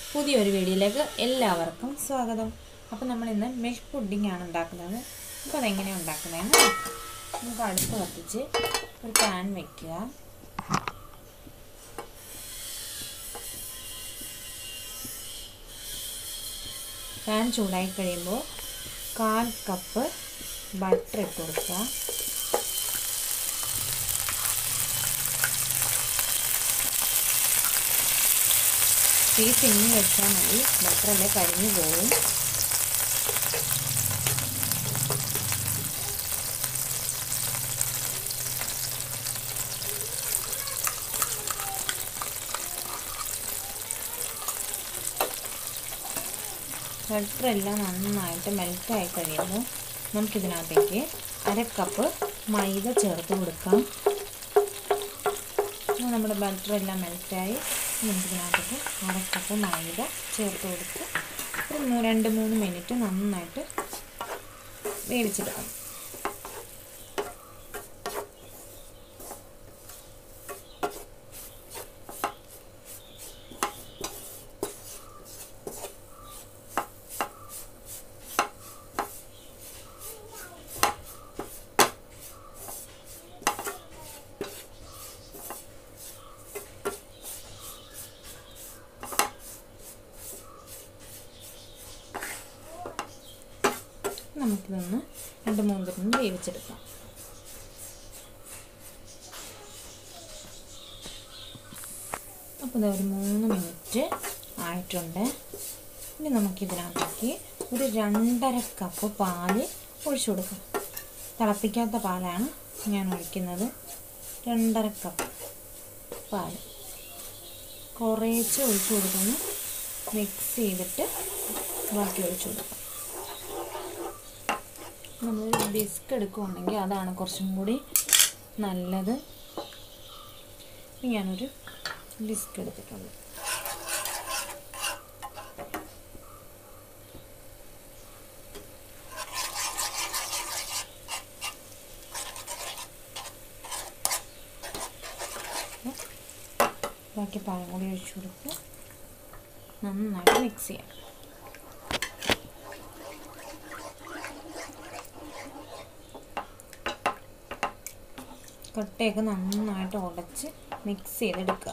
പുതിയൊരു വീഡിയോയിലേക്ക് എല്ലാവർക്കും സ്വാഗതം അപ്പോൾ നമ്മൾ ഇന്ന് മെഷ് പുഡിംഗ് ആണ് ഉണ്ടാക്കുന്നത് അപ്പോൾ അതെങ്ങനെയാണ് ഉണ്ടാക്കുന്നതെന്ന് നോക്കാം നമുക്ക് അടുപ്പ് കത്തിച്ച് ഒരു പാൻ വയ്ക്കുക പാൻ ചൂടായി കഴിയുമ്പോൾ കാൽ കപ്പ് ബട്ടർ ഇട്ട് കൊടുക്കുക തീ സിമ്മി വെച്ചാൽ മതി ബട്ടറല്ലേ കരിഞ്ഞു പോകും ബട്ടറെല്ലാം നന്നായിട്ട് മെൽറ്റായി കഴിയുമ്പോൾ നമുക്കിതിനകത്തേക്ക് അര കപ്പ് മൈദ ചേർത്ത് കൊടുക്കാം നമ്മുടെ ബട്ടറെല്ലാം മെൽറ്റായി നമുക്കിതിനകത്തേക്ക് അര കപ്പ് മൈദ ചേർത്ത് കൊടുത്ത് ഒരു രണ്ട് മൂന്ന് മിനിറ്റ് നന്നായിട്ട് വേവിച്ചെടുക്കണം നമുക്കിതൊന്ന് രണ്ട് മൂന്ന് തരം വേവിച്ചെടുക്കാം അപ്പോൾ ഇത് ഒരു മൂന്ന് മിനിറ്റ് ആയിട്ടുണ്ട് ഇനി നമുക്കിതിനകത്തേക്ക് ഒരു രണ്ടര കപ്പ് പാല് ഒഴിച്ചു കൊടുക്കാം തിളപ്പിക്കാത്ത പാലാണ് ഞാൻ ഒഴിക്കുന്നത് രണ്ടര കപ്പ് പാൽ കുറേച്ച് ഒഴിച്ചു കൊടുക്കുന്നു മിക്സ് ചെയ്തിട്ട് ബാക്കി ഒഴിച്ചു കൊടുക്കാം നമ്മളൊരു ബിസ്ക് എടുക്കുകയാണെങ്കിൽ അതാണ് കുറച്ചും കൂടി നല്ലത് ഞാനൊരു ബിസ്ക് എടുത്തിട്ടുണ്ട് ബാക്കി പാലും കൂടി ഒഴിച്ചു കൊടുത്ത് നന്നായിട്ട് മിക്സ് ചെയ്യാം കട്ടയൊക്കെ നന്നായിട്ട് ഉടച്ച് മിക്സ് ചെയ്തെടുക്കുക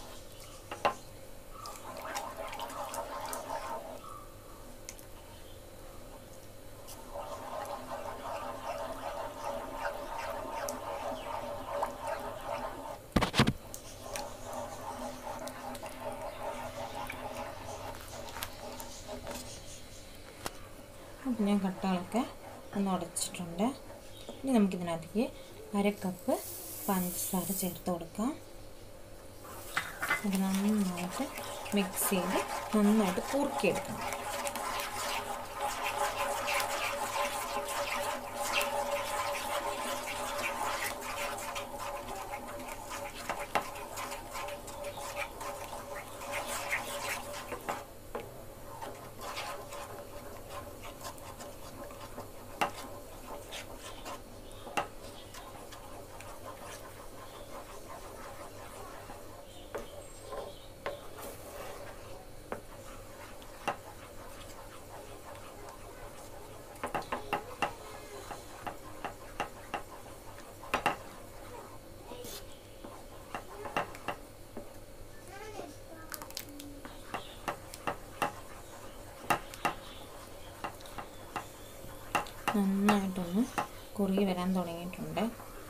അപ്പം ഞാൻ കട്ടകളൊക്കെ ഒന്ന് ഉടച്ചിട്ടുണ്ട് ഇനി നമുക്കിതിനകത്തേക്ക് അര കപ്പ് പഞ്ചസാര ചേർത്ത് കൊടുക്കാം അത് നന്നായിട്ട് മിക്സ് ചെയ്ത് നന്നായിട്ട് കുറുക്കിയെടുക്കണം നന്നായിട്ടൊന്ന് കുറുകി വരാൻ തുടങ്ങിയിട്ടുണ്ട്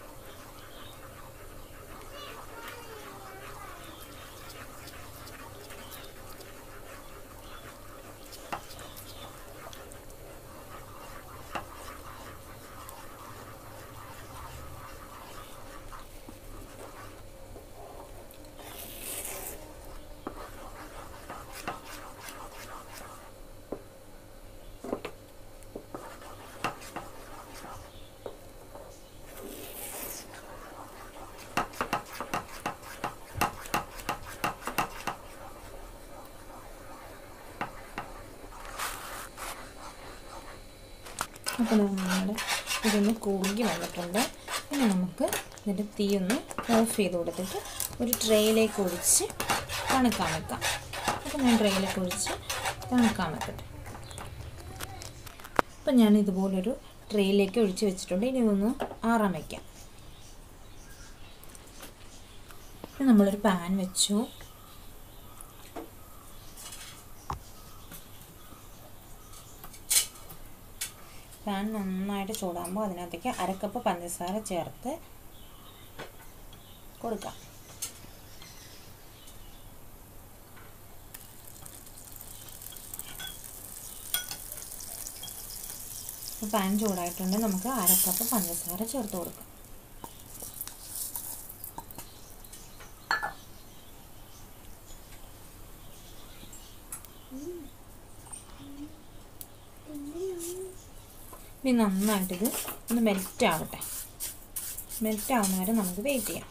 അപ്പോൾ നമ്മുടെ ഇതൊന്ന് കുറുകി വന്നിട്ടുണ്ട് ഇനി നമുക്ക് ഇതിൻ്റെ തീ ഒന്ന് ഓഫ് ചെയ്ത് കൊടുത്തിട്ട് ഒരു ട്രേയിലേക്ക് ഒഴിച്ച് തണുക്കാൻ വെക്കാം അപ്പോൾ ഞാൻ ട്രെയിലൊക്കെ ഒഴിച്ച് തണുക്കാൻ വെക്കട്ടെ അപ്പം ഞാൻ ഇതുപോലൊരു ട്രെയിലേക്ക് ഒഴിച്ച് വെച്ചിട്ടുണ്ട് ഇനി ഇതൊന്ന് ആറാൻ വയ്ക്കാം ഇനി നമ്മളൊരു പാൻ വെച്ചു പാൻ നന്നായിട്ട് ചൂടാകുമ്പോൾ അതിനകത്തേക്ക് അരക്കപ്പ് പഞ്ചസാര ചേർത്ത് കൊടുക്കാം പാൻ ചൂടായിട്ടുണ്ട് നമുക്ക് അരക്കപ്പ് പഞ്ചസാര ചേർത്ത് കൊടുക്കാം ഇനി നന്നായിട്ടിത് ഒന്ന് മെൽറ്റ് ആവട്ടെ മെൽറ്റ് ആവുന്ന വരെ നമുക്ക് വെയിറ്റ് ചെയ്യാം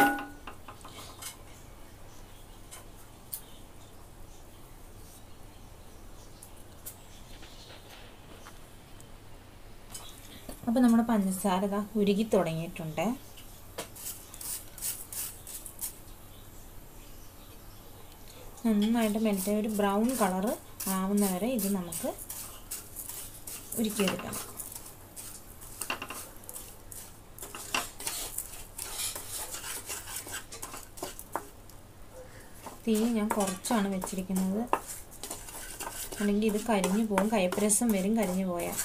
അപ്പോൾ നമ്മുടെ പഞ്ചസാര ഇതാ ഉരുകി തുടങ്ങിയിട്ടുണ്ട് നന്നായിട്ട് മെൽറ്റ് ഒരു ബ്രൗൺ കളറ് ആവുന്ന വരെ ഇത് നമുക്ക് ഉരുക്കിയെടുക്കണം തീ ഞാൻ കുറച്ചാണ് വെച്ചിരിക്കുന്നത് അല്ലെങ്കിൽ ഇത് കരിഞ്ഞു പോകും കയ്പ്പരസം വരും കരിഞ്ഞു പോയാൽ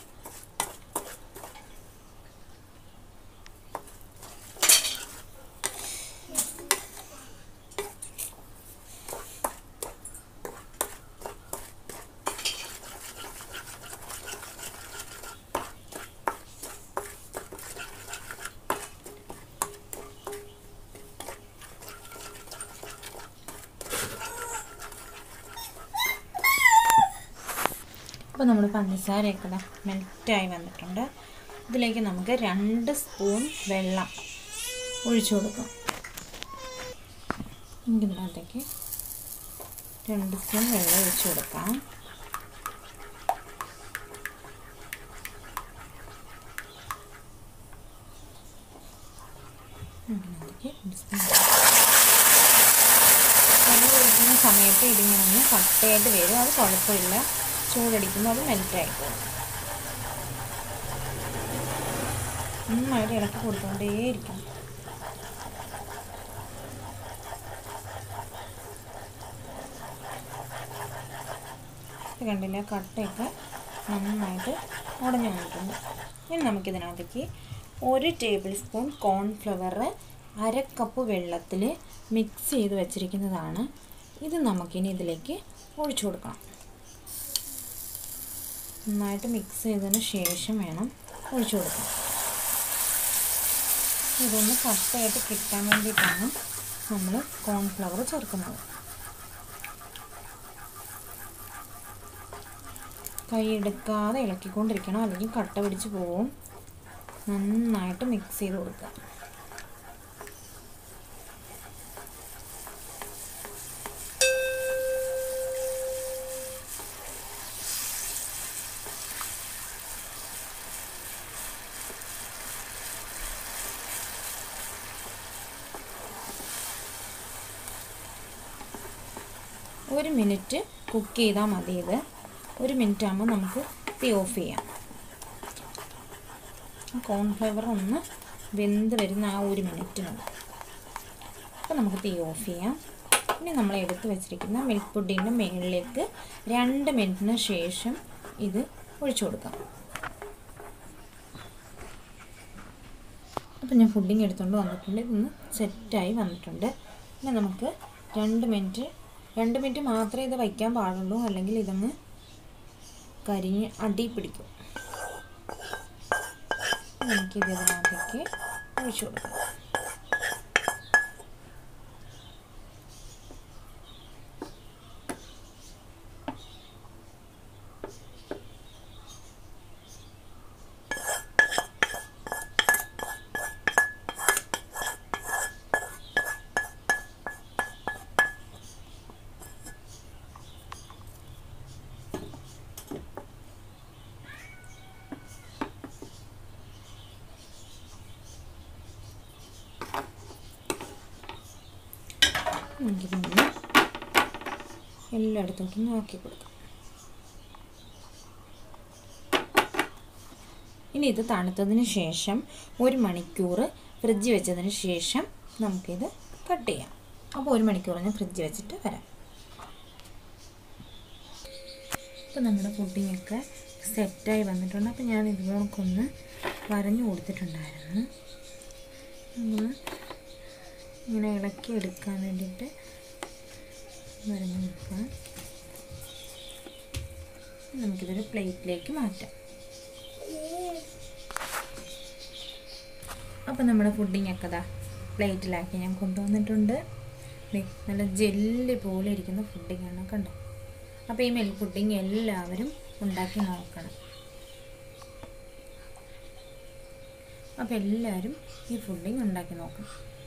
അപ്പോൾ നമ്മുടെ പഞ്ചസാരയൊക്കെ ഇതാ മെൽറ്റായി വന്നിട്ടുണ്ട് ഇതിലേക്ക് നമുക്ക് രണ്ട് സ്പൂൺ വെള്ളം ഒഴിച്ചു കൊടുക്കാം ഇതിനകത്തേക്ക് രണ്ട് സ്പൂൺ വെള്ളം ഒഴിച്ചു കൊടുക്കാം ഇതിനകത്തേക്ക് രണ്ട് സ്പൂൺ വെള്ളം ഒഴിക്കുന്ന സമയത്ത് ഇതിങ്ങനെ ഒന്ന് കട്ടയായിട്ട് വരും അത് കുഴപ്പമില്ല ചൂടടിക്കുമ്പോൾ അത് മെൽറ്റായി പോകും നന്നായിട്ട് ഇളക്കി കൊടുത്തുകൊണ്ടേയിരിക്കണം ഇത് കണ്ടില്ല കട്ടയൊക്കെ നന്നായിട്ട് ഉടഞ്ഞു വന്നിട്ടുണ്ട് ഇനി നമുക്കിതിനകത്തേക്ക് ഒരു ടേബിൾ സ്പൂൺ കോൺഫ്ലവർ അര കപ്പ് വെള്ളത്തിൽ മിക്സ് ചെയ്ത് വെച്ചിരിക്കുന്നതാണ് ഇത് നമുക്കിനി ഇതിലേക്ക് ഒഴിച്ചു കൊടുക്കണം നന്നായിട്ട് മിക്സ് ചെയ്തതിന് ശേഷം വേണം ഒഴിച്ചു കൊടുക്കാൻ ഇതൊന്ന് കട്ടയായിട്ട് കിട്ടാൻ വേണ്ടിയിട്ടാണ് നമ്മൾ കോൺഫ്ലവർ ചേർക്കുന്നത് കൈ എടുക്കാതെ ഇളക്കിക്കൊണ്ടിരിക്കണം അല്ലെങ്കിൽ കട്ട പിടിച്ച് പോവും നന്നായിട്ട് മിക്സ് ചെയ്ത് കൊടുക്കുക ഒരു മിനിറ്റ് കുക്ക് ചെയ്താൽ മതി ഇത് ഒരു മിനിറ്റ് ആകുമ്പോൾ നമുക്ക് തീ ഓഫ് ചെയ്യാം കോൺഫ്ലവർ ഒന്ന് വെന്ത് വരുന്ന ആ ഒരു മിനിറ്റ് മതി അപ്പോൾ നമുക്ക് തീ ഓഫ് ചെയ്യാം ഇനി നമ്മൾ എടുത്ത് വെച്ചിരിക്കുന്ന മിൽക്ക് പുഡിൻ്റെ മുകളിലേക്ക് രണ്ട് മിനിറ്റിന് ശേഷം ഇത് ഒഴിച്ചു കൊടുക്കാം അപ്പം ഞാൻ പുഡിങ് എടുത്തുകൊണ്ട് വന്നിട്ടുണ്ട് ഇതൊന്ന് സെറ്റായി വന്നിട്ടുണ്ട് പിന്നെ നമുക്ക് രണ്ട് മിനിറ്റ് രണ്ട് മിനിറ്റ് മാത്രമേ ഇത് വയ്ക്കാൻ പാടുള്ളൂ അല്ലെങ്കിൽ ഇതങ്ങ് കരിഞ്ഞ് അടി പിടിക്കും നമുക്കിത് ഇതിനകത്തേക്ക് ഒഴിച്ചു കൊടുക്കാം നമുക്കിതൊന്ന് എല്ലായിടത്തോട്ടും ആക്കി കൊടുക്കാം ഇനി ഇത് തണുത്തതിന് ശേഷം ഒരു മണിക്കൂർ ഫ്രിഡ്ജ് വെച്ചതിന് ശേഷം നമുക്കിത് കട്ട് ചെയ്യാം അപ്പോൾ ഒരു മണിക്കൂർ ഞാൻ ഫ്രിഡ്ജ് വെച്ചിട്ട് വരാം ഇപ്പോൾ നമ്മുടെ പുഡിങ്ങൊക്കെ സെറ്റായി വന്നിട്ടുണ്ട് അപ്പോൾ ഞാൻ ഇതുപോലൊക്കൊന്ന് വരഞ്ഞു കൊടുത്തിട്ടുണ്ടായിരുന്നു നമ്മൾ ഇങ്ങനെ ഇളക്കി എടുക്കാൻ വേണ്ടിയിട്ട് വരഞ്ഞു കൊടുക്കാം നമുക്കിതൊരു പ്ലേറ്റിലേക്ക് മാറ്റാം അപ്പോൾ നമ്മുടെ ഫുഡിങ്ങൊക്കെ ദാ പ്ലേറ്റിലാക്കി ഞാൻ കൊണ്ടുവന്നിട്ടുണ്ട് ദേ, നല്ല ജെല്ലി പോലെ ഇരിക്കുന്ന ഫുഡിങ്ങാണ് കണ്ടോ അപ്പോൾ ഈ മെൽ പുഡിങ് എല്ലാവരും ഉണ്ടാക്കി നോക്കണം അപ്പോൾ എല്ലാവരും ഈ ഫുഡിങ് ഉണ്ടാക്കി നോക്കണം